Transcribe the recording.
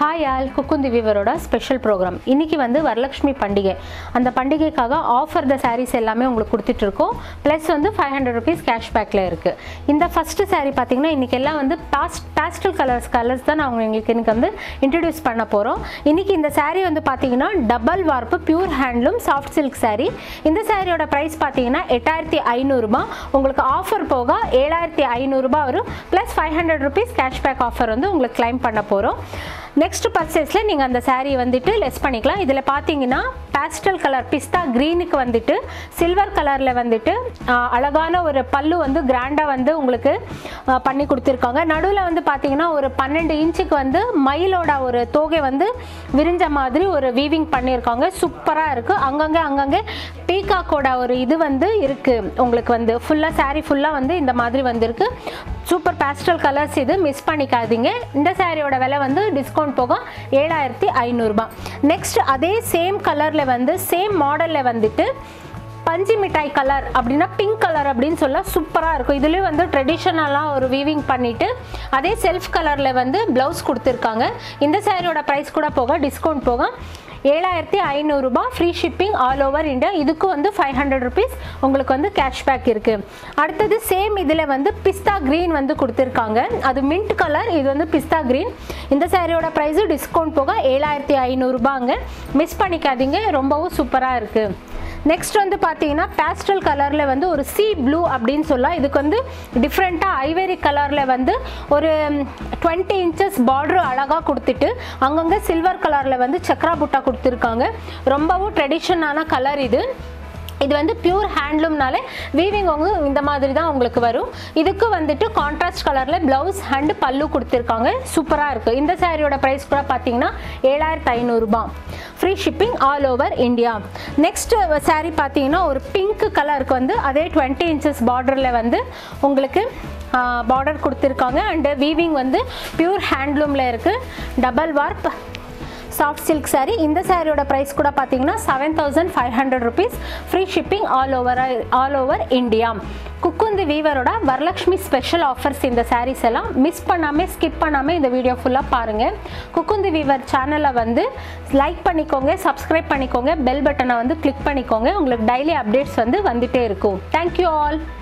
hi all Kukkundhi வீவரோட special program இன்னைக்கு வந்து வரலட்சுமி பண்டிகை அந்த பண்டிகைக்காக ஆஃபர் த சாரீஸ் எல்லாமே உங்களுக்கு கொடுத்துட்டு இருக்கோம் ப்ளஸ் வந்து ஃபைவ் ஹண்ட்ரட் ருபீஸ் கேஷ்பேக்கில் இருக்குது இந்த ஃபஸ்ட்டு saree பார்த்தீங்கன்னா இன்றைக்கி எல்லாம் வந்து பாஸ்ட் பேஸ்டல் கலர்ஸ் கலர்ஸ் தான் நான் உங்களுக்கு இன்னைக்கு வந்து இன்ட்ரடியூஸ் பண்ண போகிறோம் இன்னைக்கு இந்த saree வந்து பார்த்தீங்கன்னா double warp pure handloom soft silk saree இந்த சாரியோட ப்ரைஸ் பார்த்தீங்கன்னா எட்டாயிரத்தி ஐநூறுரூபா உங்களுக்கு ஆஃபர் போக ஏழாயிரத்தி ஐநூறுரூபா வரும் plus five hundred rupees cashback offer வந்து உங்களுக்கு கிளைம் பண்ண போகிறோம் நெக்ஸ்ட் பர்ச்சேஸில் நீங்கள் அந்த saree வந்துட்டு லெஸ் பண்ணிக்கலாம் இதில் பார்த்தீங்கன்னா பேஸ்டல் கலர் பிஸ்தா க்ரீனுக்கு வந்துட்டு சில்வர் கலரில் வந்துட்டு ஆஹ், அழகான ஒரு பல்லு வந்து கிராண்டாக வந்து உங்களுக்கு ஆஹ், பண்ணி கொடுத்துருக்காங்க நடுவில் வந்து பார்த்தீங்கன்னா ஒரு பன்னெண்டு இன்ச்சுக்கு வந்து மயிலோட ஒரு தோகை வந்து விரிஞ்ச மாதிரி ஒரு வீவிங் பண்ணியிருக்காங்க சூப்பராக இருக்குது அங்கங்கே அங்கங்கே பீகாக்கோட ஒரு இது வந்து இருக்குது உங்களுக்கு வந்து ஃபுல்லாக saree ஃபுல்லாக வந்து இந்த மாதிரி வந்திருக்கு சூப்பர் பேஸ்டல் கலர்ஸ் இது மிஸ் பண்ணிக்காதீங்க இந்த சாரியோட விலை வந்து டிஸ்கவுண்ட் போக ஏழாயிரத்தி ஐநூறுரூபா நெக்ஸ்ட் அதே சேம் கலரில் வந்து சேம் மாடலில் வந்துட்டு பஞ்சு மிட்டாய் கலர் அப்படின்னா பிங்க் கலர் அப்படின்னு சொல்ல சூப்பராக இருக்கும் இதுலேயும் வந்து ட்ரெடிஷ்னலாக ஒரு வீவிங் பண்ணிட்டு அதே செல்ஃப் கலரில் வந்து ப்ளவுஸ் கொடுத்துருக்காங்க இந்த சாரியோட ப்ரைஸ் கூட போக டிஸ்கவுண்ட் போக ஏழாயிரத்தி ஐநூறுரூபா free shipping all over India இதுக்கு வந்து ஃபைவ் ஹண்ட்ரட் ருபீஸ் உங்களுக்கு வந்து கேஷ்பேக் இருக்குது அடுத்தது சேம் இதில் வந்து பிஸ்தா க்ரீன் வந்து கொடுத்துருக்காங்க அது மின்ட் கலர் இது வந்து பிஸ்தா க்ரீன் இந்த சாரியோட ப்ரைஸு டிஸ்கவுண்ட் போக ஏழாயிரத்தி ஐநூறுரூபாங்க மிஸ் பண்ணிக்காதீங்க ரொம்பவும் சூப்பராக இருக்குது நெக்ஸ்ட் வந்து பார்த்தீங்கன்னா பேஸ்டல் கலரில் வந்து ஒரு சி ப்ளூ அப்படின்னு சொல்லலாம் இதுக்கு வந்து டிஃப்ரெண்ட்டாக ஐவரி கலரில் வந்து ஒரு டுவெண்ட்டி இன்ச்சஸ் பார்டர் அழகாக கொடுத்துட்டு அங்கங்கே சில்வர் கலரில் வந்து சக்ரா புட்டா கொடுத்துருக்காங்க ரொம்பவும் ட்ரெடிஷனான கலர் இது இது வந்து பியூர் ஹேண்ட்லூம்னால வீவிங் வந்து இந்த மாதிரி தான் உங்களுக்கு வரும் இதுக்கு வந்துட்டு கான்ட்ராஸ்ட் கலரில் ப்ளவுஸ் அண்ட் பல்லு கொடுத்துருக்காங்க சூப்பராக இருக்குது இந்த சாரியோட ப்ரைஸ் கூட பார்த்தீங்கன்னா ஏழாயிரத்து ஐநூறுரூபா free shipping all over India next saree பார்த்தீங்கன்னா ஒரு பிங்க் கலருக்கு வந்து அதே டுவெண்ட்டி இன்ச்சஸ் பார்டரில் வந்து உங்களுக்கு பார்டர் கொடுத்துருக்காங்க அண்டு வீவிங் வந்து பியூர் ஹேண்ட்லூமில் இருக்குது double warp soft silk saree இந்த சாரியோட ப்ரைஸ் கூட பார்த்தீங்கன்னா seven thousand five hundred rupees free shipping all over all over India Kukkundhi வீவரோட வரலட்சுமி ஸ்பெஷல் ஆஃபர்ஸ் இந்த sarees எல்லாம் மிஸ் பண்ணாமல் ஸ்கிப் பண்ணாமல் இந்த வீடியோ ஃபுல்லாக பாருங்கள் குக்குந்தி வீவர் சேனலை வந்து லைக் பண்ணிக்கோங்க சப்ஸ்கிரைப் பண்ணிக்கோங்க பெல் பட்டனை வந்து கிளிக் பண்ணிக்கோங்க உங்களுக்கு டெய்லி அப்டேட்ஸ் வந்து வந்துட்டே இருக்கும் தேங்க்யூ ஆல்